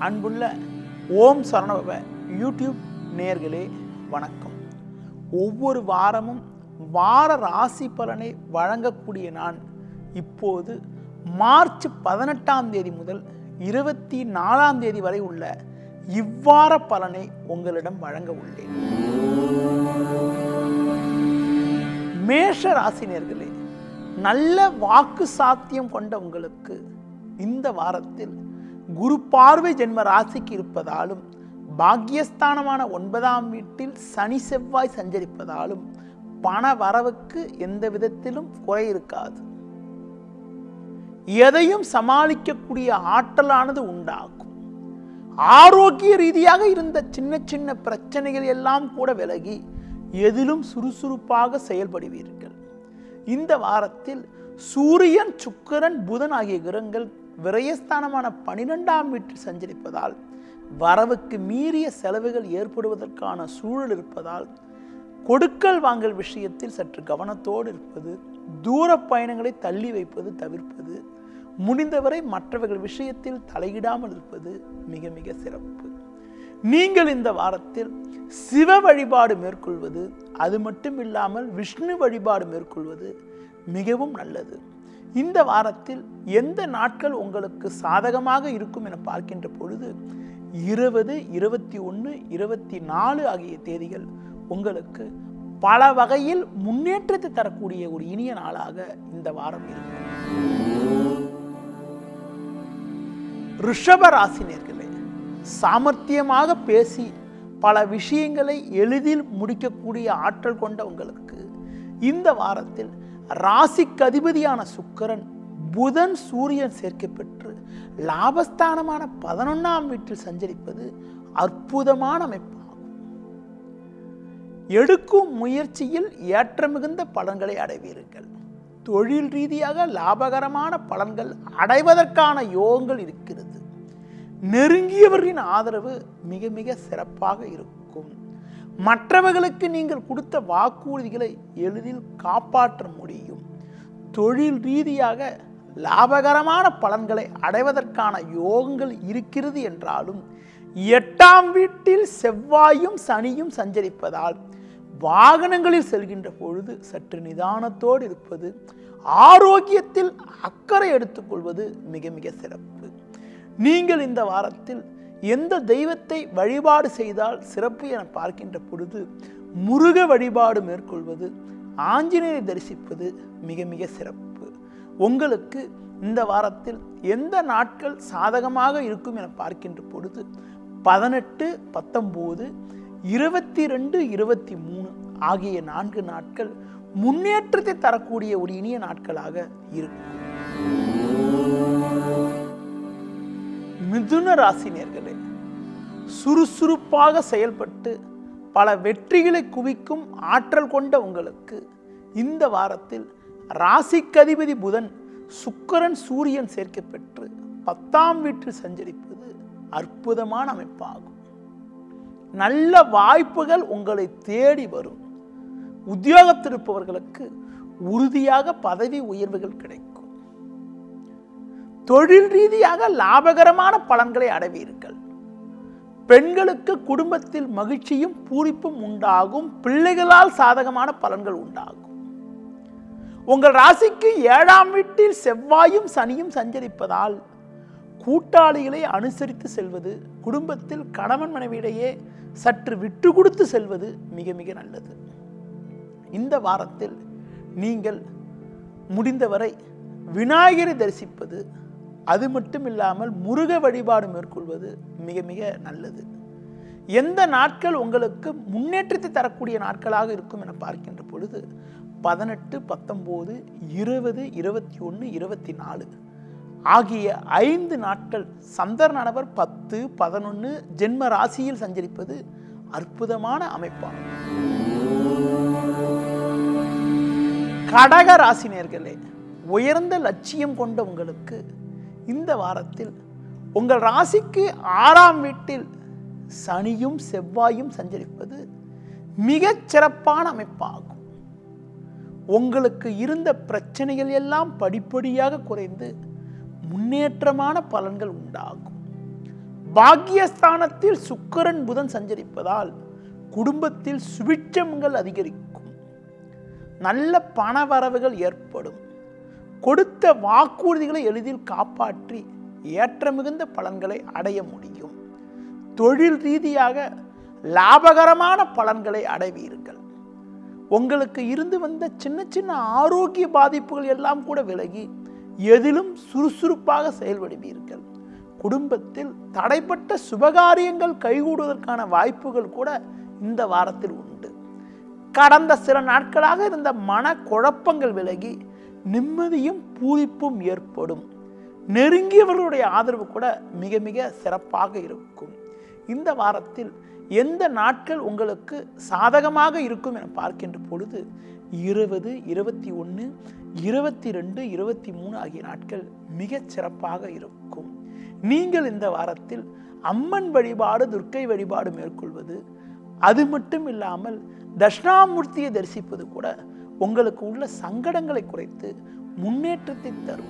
அன்புள்ள ஓம் சரணபவ யூடியூப் நேயர்களே வணக்கம் ஒவ்வொரு வாரமும் வார ராசி பலனை வழங்கக்கூடிய நான் இப்போது மார்ச் பதினெட்டாம் தேதி முதல் இருபத்தி நாலாம் தேதி வரை உள்ள இவ்வார பலனை உங்களிடம் வழங்க உள்ளேன் மேஷ ராசினியர்களே நல்ல வாக்கு சாத்தியம் கொண்ட உங்களுக்கு இந்த வாரத்தில் குரு பார்வை ஜென்ம ராசிக்கு இருப்பதாலும் பாக்கியஸ்தானமான ஒன்பதாம் வீட்டில் சனி செவ்வாய் சஞ்சரிப்பதாலும் பண வரவுக்கு எந்த விதத்திலும் குறை இருக்காது எதையும் சமாளிக்கக்கூடிய ஆற்றலானது உண்டாகும் ஆரோக்கிய ரீதியாக இருந்த சின்ன சின்ன பிரச்சனைகள் எல்லாம் கூட விலகி எதிலும் சுறுசுறுப்பாக செயல்படுவீர்கள் இந்த வாரத்தில் சூரியன் சுக்கிரன் புதன் ஆகிய கிரகங்கள் விரயஸ்தானமான பனிரெண்டாம் வீட்டில் சஞ்சரிப்பதால் வரவுக்கு மீறிய செலவுகள் ஏற்படுவதற்கான சூழல் இருப்பதால் கொடுக்கல் வாங்கல் விஷயத்தில் சற்று கவனத்தோடு இருப்பது தூர பயணங்களை தள்ளி வைப்பது தவிர்ப்பது முடிந்தவரை மற்றவர்கள் விஷயத்தில் தலையிடாமல் இருப்பது மிக மிக சிறப்பு நீங்கள் இந்த வாரத்தில் சிவ வழிபாடு மேற்கொள்வது அது மட்டும் இல்லாமல் விஷ்ணு வழிபாடு மேற்கொள்வது மிகவும் நல்லது இந்த வாரத்தில் எந்த நாட்கள் உங்களுக்கு சாதகமாக இருக்கும் என பார்க்கின்ற பொழுது இருபது இருபத்தி ஒன்று இருபத்தி நாலு ஆகிய தேதிகள் உங்களுக்கு பல வகையில் முன்னேற்றத்தை தரக்கூடிய ஒரு இனிய நாளாக இந்த வாரம் இருக்கும் ரிஷப ராசினியர்களே சாமர்த்தியமாக பேசி பல விஷயங்களை எளிதில் முடிக்கக்கூடிய ஆற்றல் கொண்ட உங்களுக்கு இந்த வாரத்தில் ராசிக்கு அதிபதியான சுக்கரன் புதன் சூரியன் சேர்க்கை பெற்று லாபஸ்தானமான பதினொன்றாம் வீட்டில் சஞ்சரிப்பது அற்புதமான அமைப்பாகும் எடுக்கும் முயற்சியில் ஏற்ற மிகுந்த பலன்களை அடைவீர்கள் தொழில் ரீதியாக லாபகரமான பலன்கள் அடைவதற்கான யோகங்கள் இருக்கிறது நெருங்கியவர்களின் ஆதரவு மிக மிக சிறப்பாக இருக்கும் மற்றவர்களுக்கு நீங்கள் கொடுத்த வாக்குறுதிகளை எளிதில் காப்பாற்ற முடியும் தொழில் ரீதியாக லாபகரமான பலன்களை அடைவதற்கான யோகங்கள் இருக்கிறது என்றாலும் எட்டாம் வீட்டில் செவ்வாயும் சனியும் சஞ்சரிப்பதால் வாகனங்களில் செல்கின்ற பொழுது சற்று நிதானத்தோடு இருப்பது ஆரோக்கியத்தில் அக்கறை எடுத்துக்கொள்வது மிக மிக சிறப்பு நீங்கள் இந்த வாரத்தில் எந்த தெய்வத்தை வழிபாடு செய்தால் சிறப்பு என பார்க்கின்ற பொழுது முருக வழிபாடு மேற்கொள்வது ஆஞ்சநேயரை தரிசிப்பது மிக மிக சிறப்பு உங்களுக்கு இந்த வாரத்தில் எந்த நாட்கள் சாதகமாக இருக்கும் என பார்க்கின்ற பொழுது பதினெட்டு பத்தொம்போது இருபத்தி ரெண்டு இருபத்தி மூணு ஆகிய நான்கு நாட்கள் முன்னேற்றத்தை தரக்கூடிய ஒரு இனிய நாட்களாக இருக்கும் மிதுன ராசினியர்களே சுறுசுறுப்பாக செயல்பட்டு பல வெற்றிகளை குவிக்கும் ஆற்றல் கொண்ட உங்களுக்கு இந்த வாரத்தில் ராசிக்கதிபதி புதன் சுக்கரன் சூரியன் சேர்க்கை பெற்று பத்தாம் வீட்டில் சஞ்சரிப்பது அற்புதமான அமைப்பாகும் நல்ல வாய்ப்புகள் உங்களை தேடி வரும் உத்தியோகத்தில் இருப்பவர்களுக்கு உறுதியாக பதவி உயர்வுகள் கிடைக்கும் தொழில் ரீதியாக லாபகரமான பலன்களை அடைவீர்கள் பெண்களுக்கு குடும்பத்தில் மகிழ்ச்சியும் பூரிப்பும் உண்டாகும் பிள்ளைகளால் சாதகமான பலன்கள் உண்டாகும் உங்கள் ராசிக்கு ஏழாம் வீட்டில் செவ்வாயும் சனியும் சஞ்சரிப்பதால் கூட்டாளிகளை அனுசரித்து செல்வது குடும்பத்தில் கணவன் மனைவியிடையே சற்று விட்டு கொடுத்து செல்வது மிக மிக நல்லது இந்த வாரத்தில் நீங்கள் முடிந்தவரை விநாயகரை தரிசிப்பது அது மட்டும் இல்லாமல் முருக வழிபாடு மேற்கொள்வது மிக மிக நல்லது எந்த நாட்கள் உங்களுக்கு முன்னேற்றத்தை தரக்கூடிய நாட்களாக இருக்கும் என பார்க்கின்ற பொழுது பதினெட்டு பத்தொம்போது இருபது இருபத்தி ஒன்று இருபத்தி நாலு ஆகிய ஐந்து நாட்கள் சந்திரனவர் பத்து பதினொன்று ஜென்ம ராசியில் சஞ்சரிப்பது அற்புதமான அமைப்பாகும் கடக ராசினியர்களே உயர்ந்த லட்சியம் கொண்ட உங்களுக்கு இந்த வாரத்தில் உங்கள் ராசிக்கு ஆறாம் வீட்டில் சனியும் செவ்வாயும் சஞ்சரிப்பது மிகச் சிறப்பான அமைப்பாகும் உங்களுக்கு இருந்த பிரச்சனைகள் எல்லாம் படிப்படியாக குறைந்து முன்னேற்றமான பலன்கள் உண்டாகும் பாக்கியஸ்தானத்தில் சுக்கிரன் புதன் சஞ்சரிப்பதால் குடும்பத்தில் சுபிட்சங்கள் அதிகரிக்கும் நல்ல பண வரவுகள் ஏற்படும் கொடுத்த வாக்குறுதிகளை எளிதில் காப்பாற்றி ஏற்ற மிகுந்த பலன்களை அடைய முடியும் தொழில் ரீதியாக லாபகரமான பலன்களை அடைவீர்கள் உங்களுக்கு இருந்து வந்த சின்ன சின்ன ஆரோக்கிய பாதிப்புகள் எல்லாம் கூட விலகி எதிலும் சுறுசுறுப்பாக செயல்படுவீர்கள் குடும்பத்தில் தடைப்பட்ட சுபகாரியங்கள் கைகூடுவதற்கான வாய்ப்புகள் கூட இந்த வாரத்தில் உண்டு கடந்த சில நாட்களாக இருந்த மன குழப்பங்கள் விலகி நிம்மதியும் பூரிப்பும் ஏற்படும் நெருங்கியவர்களுடைய ஆதரவு கூட மிக மிக சிறப்பாக இருக்கும் இந்த வாரத்தில் எந்த நாட்கள் உங்களுக்கு சாதகமாக இருக்கும் என பார்க்கின்ற பொழுது இருபது இருபத்தி ஒன்று இருபத்தி ரெண்டு இருபத்தி மூணு ஆகிய நாட்கள் மிகச் சிறப்பாக இருக்கும் நீங்கள் இந்த வாரத்தில் அம்மன் வழிபாடு துர்க்கை வழிபாடு மேற்கொள்வது அது மட்டும் இல்லாமல் தட்சிணாமூர்த்தியை தரிசிப்பது கூட உங்களுக்கு உள்ள சங்கடங்களை குறைத்து முன்னேற்றத்தை தரும்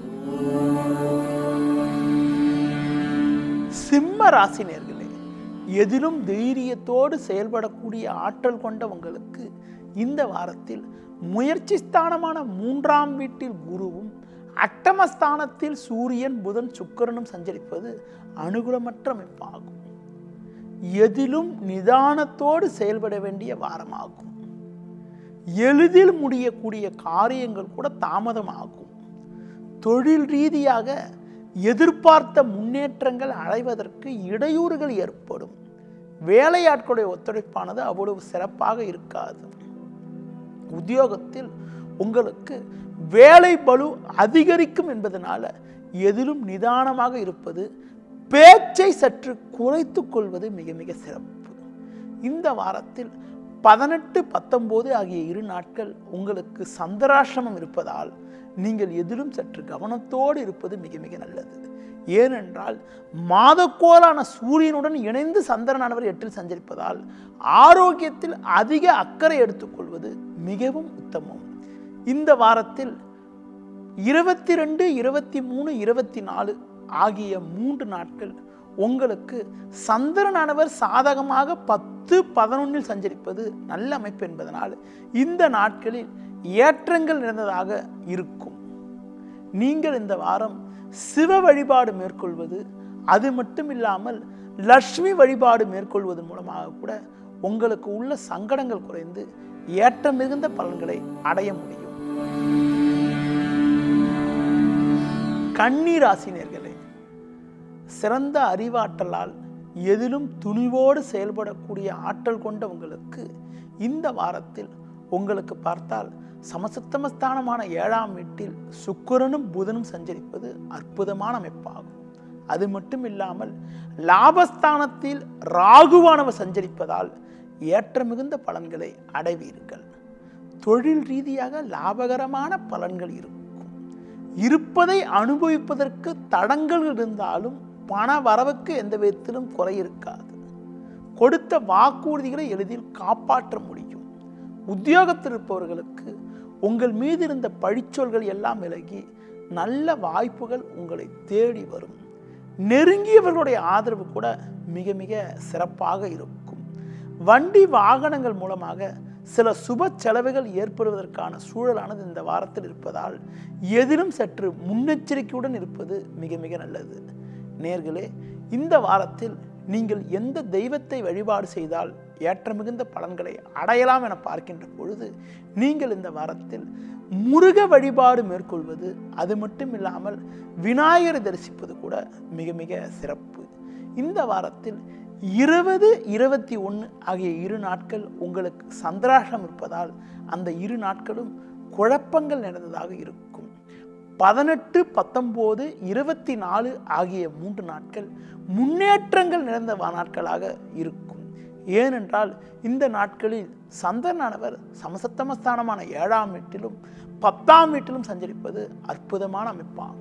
சிம்ம ராசினியர்களே எதிலும் தைரியத்தோடு செயல்படக்கூடிய ஆற்றல் கொண்ட உங்களுக்கு இந்த வாரத்தில் முயற்சி ஸ்தானமான மூன்றாம் வீட்டில் குருவும் அட்டமஸ்தானத்தில் சூரியன் புதன் சுக்கிரனும் சஞ்சரிப்பது அனுகூலமற்ற அமைப்பாகும் எதிலும் நிதானத்தோடு செயல்பட வேண்டிய வாரமாகும் எளிதில் முடியக்கூடிய காரியங்கள் கூட தாமதமாகும் தொழில் ரீதியாக எதிர்பார்த்த முன்னேற்றங்கள் அடைவதற்கு இடையூறுகள் ஏற்படும் வேலையாட்களுடைய ஒத்துழைப்பானது அவ்வளவு சிறப்பாக இருக்காது உத்தியோகத்தில் உங்களுக்கு வேலை பளு அதிகரிக்கும் என்பதனால எதிலும் நிதானமாக இருப்பது பேச்சை சற்று குறைத்து கொள்வது மிக மிக சிறப்பு இந்த வாரத்தில் பதினெட்டு பத்தொம்போது ஆகிய இரு நாட்கள் உங்களுக்கு சந்திராசிரமம் இருப்பதால் நீங்கள் எதிலும் சற்று கவனத்தோடு இருப்பது மிக மிக நல்லது ஏனென்றால் மாதக்கோளான சூரியனுடன் இணைந்து சந்திரனானவர் எட்டில் சஞ்சரிப்பதால் ஆரோக்கியத்தில் அதிக அக்கறை எடுத்துக்கொள்வது மிகவும் உத்தமம் இந்த வாரத்தில் இருபத்தி ரெண்டு இருபத்தி மூணு இருபத்தி நாலு ஆகிய மூன்று நாட்கள் உங்களுக்கு சந்திரனானவர் சாதகமாக பத்து பதினொன்னில் சஞ்சரிப்பது நல்ல அமைப்பு என்பதனால் இந்த நாட்களில் ஏற்றங்கள் நிறைந்ததாக இருக்கும் நீங்கள் இந்த வாரம் சிவ வழிபாடு மேற்கொள்வது அது மட்டும் இல்லாமல் லக்ஷ்மி வழிபாடு மேற்கொள்வதன் மூலமாக கூட உங்களுக்கு உள்ள சங்கடங்கள் குறைந்து ஏற்ற மிகுந்த பலன்களை அடைய முடியும் கண்ணீராசினியர்களே சிறந்த அறிவாற்றலால் எதிலும் துணிவோடு செயல்படக்கூடிய ஆற்றல் கொண்ட உங்களுக்கு இந்த வாரத்தில் உங்களுக்கு பார்த்தால் சமசத்தமஸ்தானமான ஏழாம் வீட்டில் சுக்கிரனும் புதனும் சஞ்சரிப்பது அற்புதமான அமைப்பாகும் அது மட்டும் இல்லாமல் லாபஸ்தானத்தில் ராகுவானவர் சஞ்சரிப்பதால் ஏற்ற மிகுந்த பலன்களை அடைவீர்கள் தொழில் ரீதியாக லாபகரமான பலன்கள் இருக்கும் இருப்பதை அனுபவிப்பதற்கு தடங்கள் இருந்தாலும் பண வரவுக்கு எந்த விதத்திலும் குறை இருக்காது கொடுத்த வாக்குறுதிகளை எளிதில் காப்பாற்ற முடியும் உத்தியோகத்தில் இருப்பவர்களுக்கு உங்கள் மீது இருந்த பழிச்சொல்கள் எல்லாம் விலகி நல்ல வாய்ப்புகள் உங்களை தேடி வரும் நெருங்கியவர்களுடைய ஆதரவு கூட மிக மிக சிறப்பாக இருக்கும் வண்டி வாகனங்கள் மூலமாக சில சுப செலவுகள் ஏற்படுவதற்கான சூழலானது இந்த வாரத்தில் இருப்பதால் எதிலும் சற்று முன்னெச்சரிக்கையுடன் இருப்பது மிக மிக நல்லது நேர்களே இந்த வாரத்தில் நீங்கள் எந்த தெய்வத்தை வழிபாடு செய்தால் ஏற்ற மிகுந்த பலன்களை அடையலாம் என பார்க்கின்ற பொழுது நீங்கள் இந்த வாரத்தில் முருக வழிபாடு மேற்கொள்வது அது மட்டும் இல்லாமல் விநாயகரை தரிசிப்பது கூட மிக மிக சிறப்பு இந்த வாரத்தில் இருபது இருபத்தி ஒன்று ஆகிய இரு நாட்கள் உங்களுக்கு சந்திராஷம் இருப்பதால் அந்த இரு நாட்களும் குழப்பங்கள் நிறைந்ததாக இருக்கும் பதினெட்டு பத்தொம்போது இருபத்தி நாலு ஆகிய மூன்று நாட்கள் முன்னேற்றங்கள் நிறைந்த வா- நாட்களாக இருக்கும் ஏனென்றால் இந்த நாட்களில் சந்திரனானவர் சமசத்தமஸ்தானமான ஏழாம் வீட்டிலும் பத்தாம் வீட்டிலும் சஞ்சரிப்பது அற்புதமான அமைப்பாகும்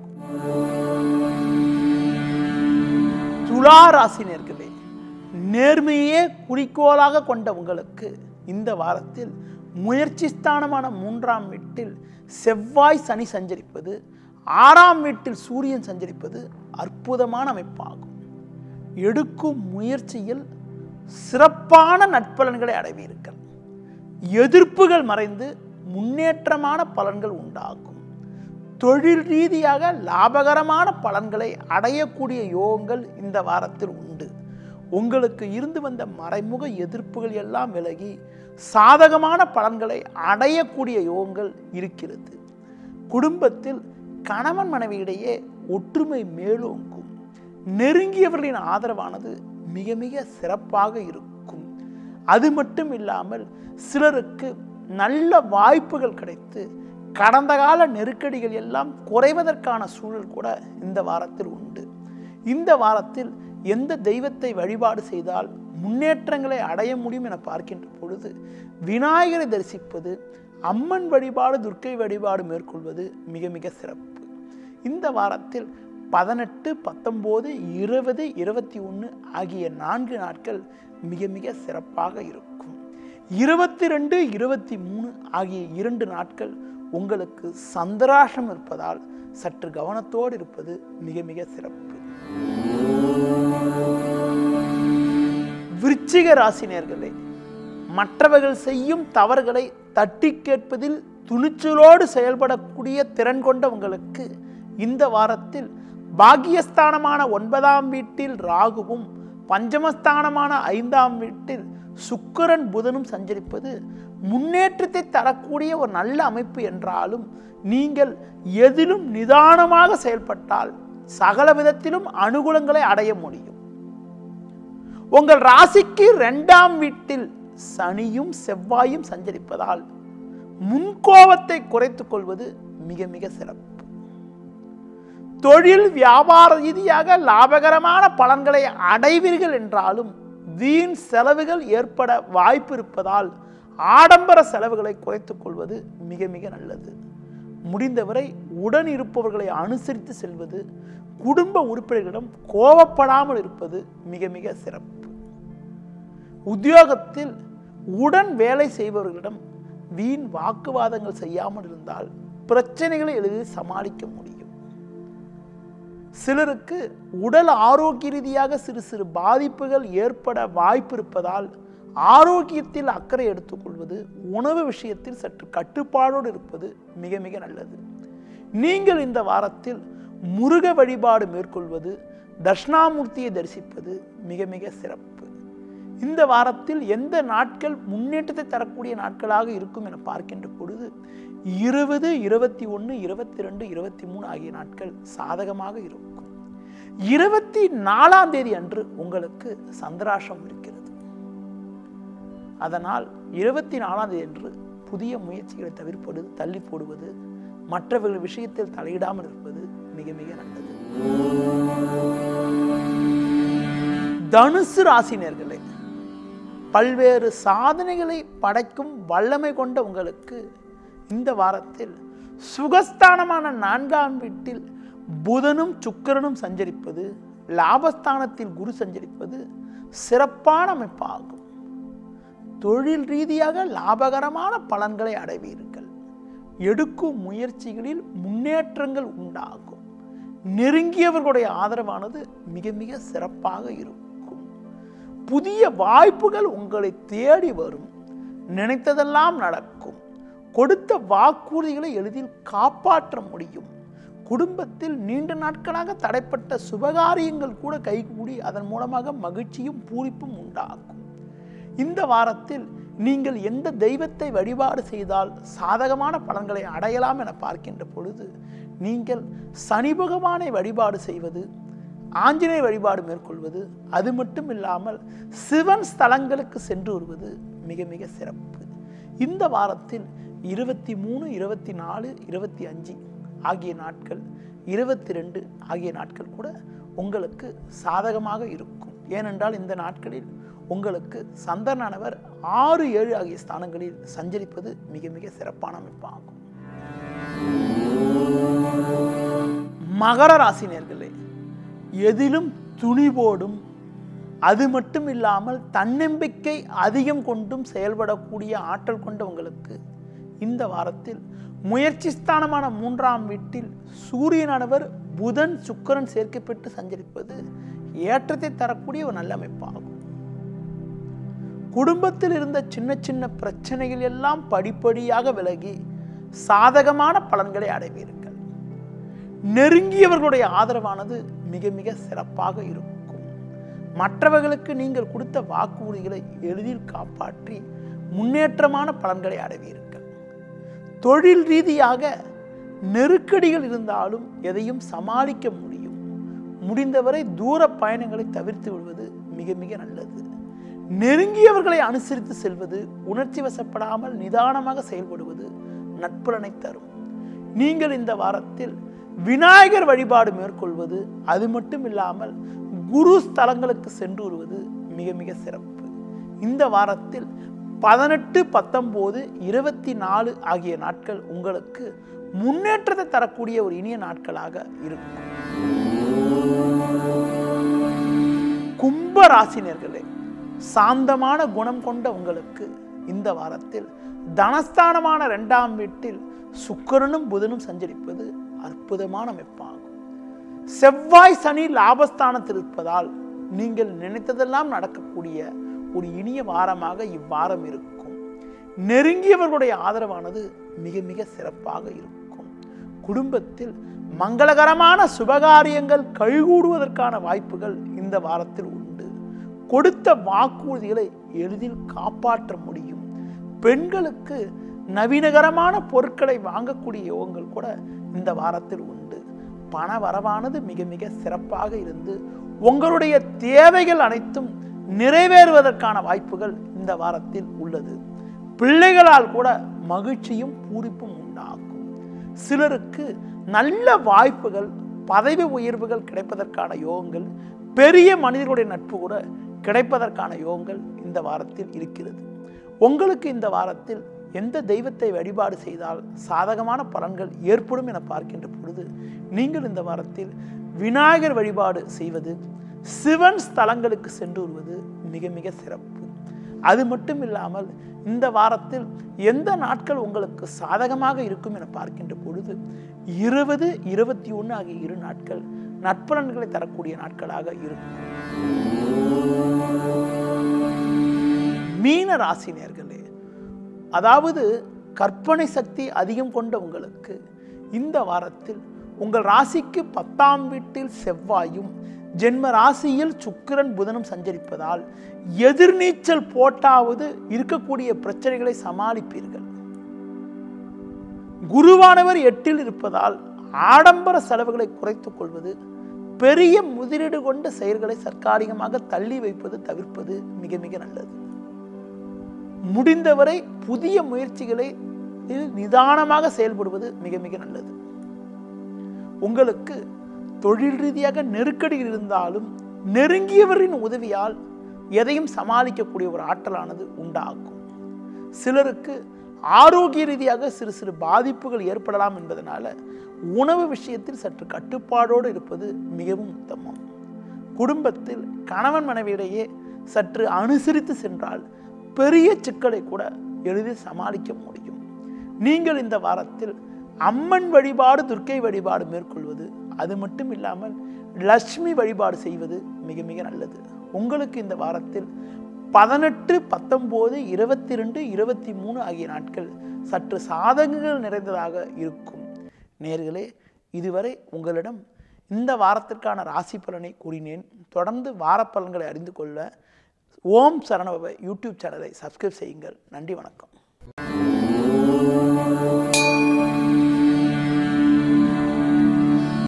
துலா ராசினியர்களே நேர்மையே குறிக்கோளாக கொண்ட உங்களுக்கு இந்த வாரத்தில் முயற்சி ஸ்தானமான மூன்றாம் வீட்டில் செவ்வாய் சனி சஞ்சரிப்பது ஆறாம் வீட்டில் சூரியன் சஞ்சரிப்பது அற்புதமான அமைப்பாகும் எடுக்கும் முயற்சியில் சிறப்பான நட்பலன்களை அடைவீர்கள் எதிர்ப்புகள் மறைந்து முன்னேற்றமான பலன்கள் உண்டாகும் தொழில் ரீதியாக லாபகரமான பலன்களை அடையக்கூடிய யோகங்கள் இந்த வாரத்தில் உண்டு உங்களுக்கு இருந்து வந்த மறைமுக எதிர்ப்புகள் எல்லாம் விலகி சாதகமான பலன்களை அடையக்கூடிய யோகங்கள் இருக்கிறது குடும்பத்தில் கணவன் மனைவியிடையே ஒற்றுமை மேலோங்கும் நெருங்கியவர்களின் ஆதரவானது மிக மிக சிறப்பாக இருக்கும் அது மட்டும் இல்லாமல் சிலருக்கு நல்ல வாய்ப்புகள் கிடைத்து கடந்த கால நெருக்கடிகள் எல்லாம் குறைவதற்கான சூழல் கூட இந்த வாரத்தில் உண்டு இந்த வாரத்தில் எந்த தெய்வத்தை வழிபாடு செய்தால் முன்னேற்றங்களை அடைய முடியும் என பார்க்கின்ற பொழுது விநாயகரை தரிசிப்பது அம்மன் வழிபாடு துர்க்கை வழிபாடு மேற்கொள்வது மிக மிக சிறப்பு இந்த வாரத்தில் பதினெட்டு பத்தொம்போது இருபது இருபத்தி ஒன்று ஆகிய நான்கு நாட்கள் மிக மிக சிறப்பாக இருக்கும் இருபத்தி ரெண்டு இருபத்தி மூணு ஆகிய இரண்டு நாட்கள் உங்களுக்கு சந்திராஷம் இருப்பதால் சற்று கவனத்தோடு இருப்பது மிக மிக சிறப்பு விருச்சிக ராசினியர்களே மற்றவர்கள் செய்யும் தவறுகளை தட்டி கேட்பதில் துணிச்சலோடு செயல்படக்கூடிய திறன் கொண்ட உங்களுக்கு இந்த வாரத்தில் பாக்கியஸ்தானமான ஒன்பதாம் வீட்டில் ராகுவும் பஞ்சமஸ்தானமான ஐந்தாம் வீட்டில் சுக்கிரன் புதனும் சஞ்சரிப்பது முன்னேற்றத்தை தரக்கூடிய ஒரு நல்ல அமைப்பு என்றாலும் நீங்கள் எதிலும் நிதானமாக செயல்பட்டால் சகல விதத்திலும் அனுகூலங்களை அடைய முடியும் உங்கள் ராசிக்கு இரண்டாம் வீட்டில் சனியும் செவ்வாயும் சஞ்சரிப்பதால் முன்கோபத்தை குறைத்துக் கொள்வது மிக மிக சிறப்பு தொழில் வியாபார ரீதியாக லாபகரமான பலன்களை அடைவீர்கள் என்றாலும் வீண் செலவுகள் ஏற்பட வாய்ப்பு இருப்பதால் ஆடம்பர செலவுகளை குறைத்துக் கொள்வது மிக மிக நல்லது முடிந்தவரை உடன் இருப்பவர்களை அனுசரித்து செல்வது குடும்ப உறுப்பினர்களிடம் கோபப்படாமல் இருப்பது மிக மிக சிறப்பு உத்தியோகத்தில் உடன் வேலை செய்பவர்களிடம் வீண் வாக்குவாதங்கள் செய்யாமல் இருந்தால் பிரச்சனைகளை எளிதில் சமாளிக்க முடியும் சிலருக்கு உடல் ஆரோக்கிய ரீதியாக சிறு சிறு பாதிப்புகள் ஏற்பட வாய்ப்பு இருப்பதால் ஆரோக்கியத்தில் அக்கறை எடுத்துக்கொள்வது உணவு விஷயத்தில் சற்று கட்டுப்பாடோடு இருப்பது மிக மிக நல்லது நீங்கள் இந்த வாரத்தில் முருக வழிபாடு மேற்கொள்வது தட்சிணாமூர்த்தியை தரிசிப்பது மிக மிக சிறப்பு இந்த வாரத்தில் எந்த நாட்கள் முன்னேற்றத்தை தரக்கூடிய நாட்களாக இருக்கும் என பார்க்கின்ற பொழுது இருபது இருபத்தி ஒன்று இருபத்தி ரெண்டு இருபத்தி மூணு ஆகிய நாட்கள் சாதகமாக இருக்கும் இருபத்தி நாலாம் தேதி அன்று உங்களுக்கு சந்திராஷம் இருக்கிறது அதனால் இருபத்தி நாலாம் தேதி அன்று புதிய முயற்சிகளை தவிர்ப்பது தள்ளி போடுவது மற்றவர்கள் விஷயத்தில் தலையிடாமல் இருப்பது மிக மிக நல்லது தனுசு ராசினியர்களே பல்வேறு சாதனைகளை படைக்கும் வல்லமை கொண்ட உங்களுக்கு இந்த வாரத்தில் சுகஸ்தானமான நான்காம் வீட்டில் புதனும் சுக்கிரனும் சஞ்சரிப்பது லாபஸ்தானத்தில் குரு சஞ்சரிப்பது சிறப்பான அமைப்பாகும் தொழில் ரீதியாக லாபகரமான பலன்களை அடைவீர்கள் எடுக்கும் முயற்சிகளில் முன்னேற்றங்கள் உண்டாகும் நெருங்கியவர்களுடைய ஆதரவானது மிக மிக சிறப்பாக இருக்கும் புதிய வாய்ப்புகள் உங்களை தேடி வரும் நினைத்ததெல்லாம் நடக்கும் கொடுத்த வாக்குறுதிகளை எளிதில் காப்பாற்ற முடியும் குடும்பத்தில் நீண்ட நாட்களாக தடைப்பட்ட சுபகாரியங்கள் கூட கைகூடி அதன் மூலமாக மகிழ்ச்சியும் பூரிப்பும் உண்டாகும் இந்த வாரத்தில் நீங்கள் எந்த தெய்வத்தை வழிபாடு செய்தால் சாதகமான பலன்களை அடையலாம் என பார்க்கின்ற பொழுது நீங்கள் சனி பகவானை வழிபாடு செய்வது ஆஞ்சநேய வழிபாடு மேற்கொள்வது அது மட்டும் இல்லாமல் சிவன் ஸ்தலங்களுக்கு சென்று வருவது மிக மிக சிறப்பு இந்த வாரத்தில் இருபத்தி மூணு இருபத்தி நாலு இருபத்தி அஞ்சு ஆகிய நாட்கள் இருபத்தி ரெண்டு ஆகிய நாட்கள் கூட உங்களுக்கு சாதகமாக இருக்கும் ஏனென்றால் இந்த நாட்களில் உங்களுக்கு சந்திரனானவர் ஆறு ஏழு ஆகிய ஸ்தானங்களில் சஞ்சரிப்பது மிக மிக சிறப்பான அமைப்பாகும் மகர ராசினியர்களே எதிலும் துணிவோடும் அது மட்டும் இல்லாமல் தன்னம்பிக்கை அதிகம் கொண்டும் செயல்படக்கூடிய ஆற்றல் கொண்ட உங்களுக்கு இந்த வாரத்தில் முயற்சி ஸ்தானமான மூன்றாம் வீட்டில் சூரியனானவர் புதன் சுக்கிரன் சேர்க்கப்பட்டு சஞ்சரிப்பது ஏற்றத்தை தரக்கூடிய ஒரு நல்ல அமைப்பாகும் குடும்பத்தில் இருந்த சின்ன சின்ன பிரச்சனைகள் எல்லாம் படிப்படியாக விலகி சாதகமான பலன்களை அடைவீர்கள் நெருங்கியவர்களுடைய ஆதரவானது மிக மிக சிறப்பாக இருக்கும் மற்றவர்களுக்கு நீங்கள் கொடுத்த வாக்குறுதிகளை எளிதில் காப்பாற்றி முன்னேற்றமான பலன்களை அடைவீர்கள் தொழில் ரீதியாக நெருக்கடிகள் இருந்தாலும் எதையும் சமாளிக்க முடியும் முடிந்தவரை தூர பயணங்களை தவிர்த்து விடுவது மிக மிக நல்லது நெருங்கியவர்களை அனுசரித்து செல்வது உணர்ச்சி வசப்படாமல் நிதானமாக செயல்படுவது நட்புலனை தரும் நீங்கள் இந்த வாரத்தில் விநாயகர் வழிபாடு மேற்கொள்வது அது மட்டும் இல்லாமல் குரு ஸ்தலங்களுக்கு சென்று வருவது மிக மிக சிறப்பு இந்த வாரத்தில் பதினெட்டு பத்தொம்போது இருபத்தி நாலு ஆகிய நாட்கள் உங்களுக்கு முன்னேற்றத்தை தரக்கூடிய ஒரு இனிய நாட்களாக இருக்கும் கும்ப ராசினியர்களே சாந்தமான குணம் கொண்ட உங்களுக்கு இந்த வாரத்தில் தனஸ்தானமான இரண்டாம் வீட்டில் சுக்கிரனும் புதனும் சஞ்சரிப்பது அற்புதமான அமைப்பாகும் செவ்வாய் சனி லாபஸ்தானத்தில் இருப்பதால் நீங்கள் நினைத்ததெல்லாம் நடக்கக்கூடிய ஒரு இனிய வாரமாக இவ்வாரம் இருக்கும் நெருங்கியவர்களுடைய ஆதரவானது மிக மிக சிறப்பாக இருக்கும் குடும்பத்தில் மங்களகரமான சுபகாரியங்கள் கைகூடுவதற்கான வாய்ப்புகள் இந்த வாரத்தில் உண்டு கொடுத்த வாக்குறுதிகளை எளிதில் காப்பாற்ற முடியும் பெண்களுக்கு நவீனகரமான பொருட்களை வாங்கக்கூடிய யோகங்கள் கூட இந்த வாரத்தில் உண்டு பண வரவானது மிக மிக சிறப்பாக இருந்து உங்களுடைய தேவைகள் அனைத்தும் நிறைவேறுவதற்கான வாய்ப்புகள் இந்த வாரத்தில் உள்ளது பிள்ளைகளால் கூட மகிழ்ச்சியும் பூரிப்பும் உண்டாகும் சிலருக்கு நல்ல வாய்ப்புகள் பதவி உயர்வுகள் கிடைப்பதற்கான யோகங்கள் பெரிய மனிதர்களுடைய நட்பு கூட கிடைப்பதற்கான யோகங்கள் இந்த வாரத்தில் இருக்கிறது உங்களுக்கு இந்த வாரத்தில் எந்த தெய்வத்தை வழிபாடு செய்தால் சாதகமான பலன்கள் ஏற்படும் என பார்க்கின்ற பொழுது நீங்கள் இந்த வாரத்தில் விநாயகர் வழிபாடு செய்வது சிவன் ஸ்தலங்களுக்கு சென்று வருவது மிக மிக சிறப்பு அது மட்டும் இல்லாமல் இந்த வாரத்தில் எந்த நாட்கள் உங்களுக்கு சாதகமாக இருக்கும் என பார்க்கின்ற பொழுது இருபது இருபத்தி ஒன்று ஆகிய இரு நாட்கள் நட்பலன்களை தரக்கூடிய நாட்களாக இருக்கும் மீன ராசி நேர்களே அதாவது கற்பனை சக்தி அதிகம் கொண்ட உங்களுக்கு இந்த வாரத்தில் உங்கள் ராசிக்கு பத்தாம் வீட்டில் செவ்வாயும் ஜென்ம ராசியில் சுக்கிரன் புதனும் சஞ்சரிப்பதால் எதிர்நீச்சல் போட்டாவது இருக்கக்கூடிய பிரச்சனைகளை சமாளிப்பீர்கள் குருவானவர் எட்டில் இருப்பதால் ஆடம்பர செலவுகளை குறைத்துக் கொள்வது பெரிய முதலீடு கொண்ட செயல்களை தற்காலிகமாக தள்ளி வைப்பது தவிர்ப்பது மிக மிக நல்லது முடிந்தவரை புதிய முயற்சிகளை நிதானமாக செயல்படுவது மிக மிக நல்லது உங்களுக்கு தொழில் ரீதியாக நெருக்கடிகள் இருந்தாலும் நெருங்கியவரின் உதவியால் எதையும் சமாளிக்கக்கூடிய ஒரு ஆற்றலானது உண்டாகும் சிலருக்கு ஆரோக்கிய ரீதியாக சிறு சிறு பாதிப்புகள் ஏற்படலாம் என்பதனால உணவு விஷயத்தில் சற்று கட்டுப்பாடோடு இருப்பது மிகவும் உத்தமம் குடும்பத்தில் கணவன் மனைவியிடையே சற்று அனுசரித்து சென்றால் பெரிய சிக்கலை கூட எளிதில் சமாளிக்க முடியும் நீங்கள் இந்த வாரத்தில் அம்மன் வழிபாடு துர்க்கை வழிபாடு மேற்கொள்வது அது மட்டும் இல்லாமல் லட்சுமி வழிபாடு செய்வது மிக மிக நல்லது உங்களுக்கு இந்த வாரத்தில் பதினெட்டு பத்தொம்போது இருபத்தி ரெண்டு இருபத்தி மூணு ஆகிய நாட்கள் சற்று சாதகங்கள் நிறைந்ததாக இருக்கும் நேர்களே இதுவரை உங்களிடம் இந்த வாரத்திற்கான ராசி பலனை கூறினேன் தொடர்ந்து வார பலன்களை அறிந்து கொள்ள ஓம் சரணபவ யூடியூப் சேனலை சப்ஸ்கிரைப் செய்யுங்கள் நன்றி வணக்கம்